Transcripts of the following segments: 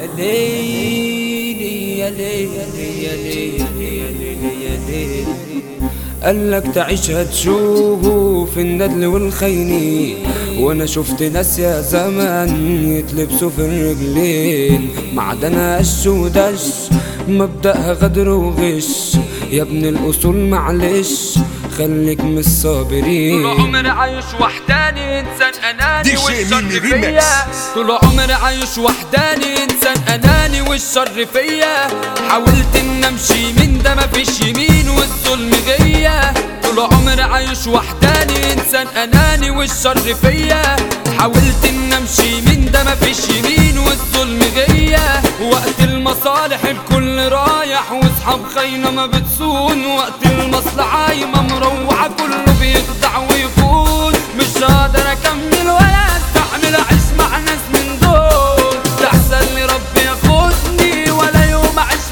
ليلي يا ليلي يا ليلي يا ليلي يا ليلي قالك تعيشها تشوف الندل والخيني وانا شفت ناس يا زمان يتلبسوا في الرجلين معدنها قش ودش مبدأها غدر وغش يا ابن الاصول معلش خليك من الصابرين طول عمري عايش وحداني انسان اناني دي شيء والشر مني فيا ريمكس. طول عمري عايش وحداني انسان اناني والشر فيا حاولت ان امشي من ده مفيش يمين والظلم غيا طول عمري عايش وحداني انسان اناني والشر فيا حاولت ان امشي من ده مفيش يمين والظلم غيا وقت المصالح الكل رايح واصحاب خاينه ما بتصون وقت المصلحه عايمه مروعه كله بيخدع ويخون مش هقدر اكمل ولا استحمل اعيش مع ناس من دول تحسن لي ربي ياخدني ولا يوم اعيش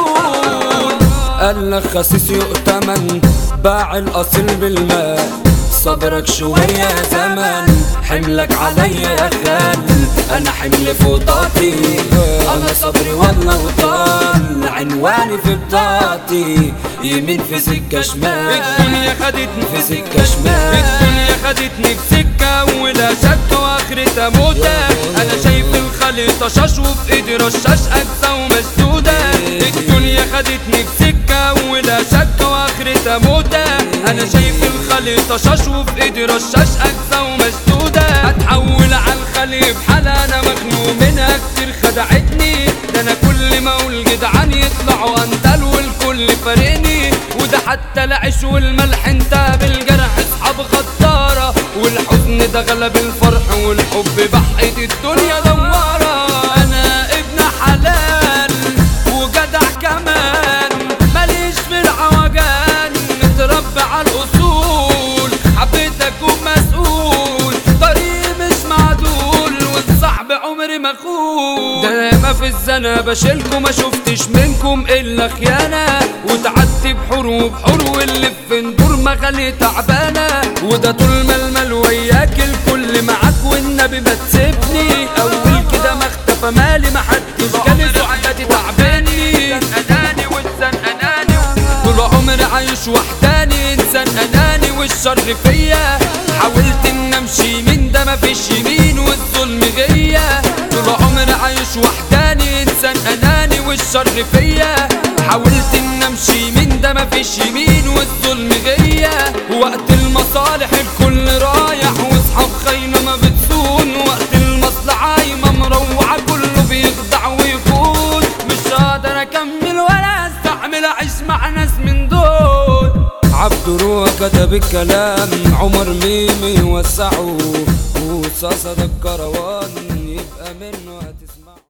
مدلول قالك خسيس يؤتمن باع الاصيل بالمال صبرك شوية يا زمن حملك عليا يا خال انا حمل فوطاتي انا صبري والله وطال عنواني في بطاقتي يمين في سكة شمال الدنيا خدتني في سكة شمال الدنيا خدتني في سكة ولا شك واخرتها موتة انا شايف الخليطة شاش وفي ايدي رشاش اجزا ومشدودة الدنيا خدتني في سكة ولا شك واخرتها موتة انا شايف الخليطة شاش وفي ايدي رشاش اجزا ومشدودة هتحول على الخلي بحالة انا مخنوق منها كتير خدعتني ده انا كل ما اقول جدعان يطلعوا انتل والكل فارقني وده حتى العيش والملح انت بالجرح اصحاب غدارة والحزن ده غلب الفرح والحب بحقت الدنيا دوارة انا ابن حلال وجدع كمان ماليش في العوجان متربى على الاصول حبيتك ومسؤول طريق مش معدول والصاحب عمري ما اخون ده ما في الزنا بشيلكم ما شفتش منكم الا خيانه وتعدي بحور وبحور واللي في ندور مغالي تعبانه وده طول ما المال وياك الكل معاك والنبي ما تسيبني اول كده ما اختفى مالي ما حدش كان سعادتي تعباني اناني وانسان اناني طول عمري عايش وحداني انسان اناني والشر فيا حاولت ان امشي من ده مفيش يمين والظلم غيا طول عمري عايش وحداني انسان اناني والشر فيا حاولت ان امشي من ده مفيش يمين والظلم غيا وقت المصالح الكل رايح واصحاب خاينه ما بتصون وقت المصلحه عايمه مروعه كله بيخدع ويخون مش هقدر اكمل ولا استحمل اعيش مع ناس من دول عبد روح كتب الكلام عمر ميمي وسعه وصاصة الكروان يبقى منه هتسمعه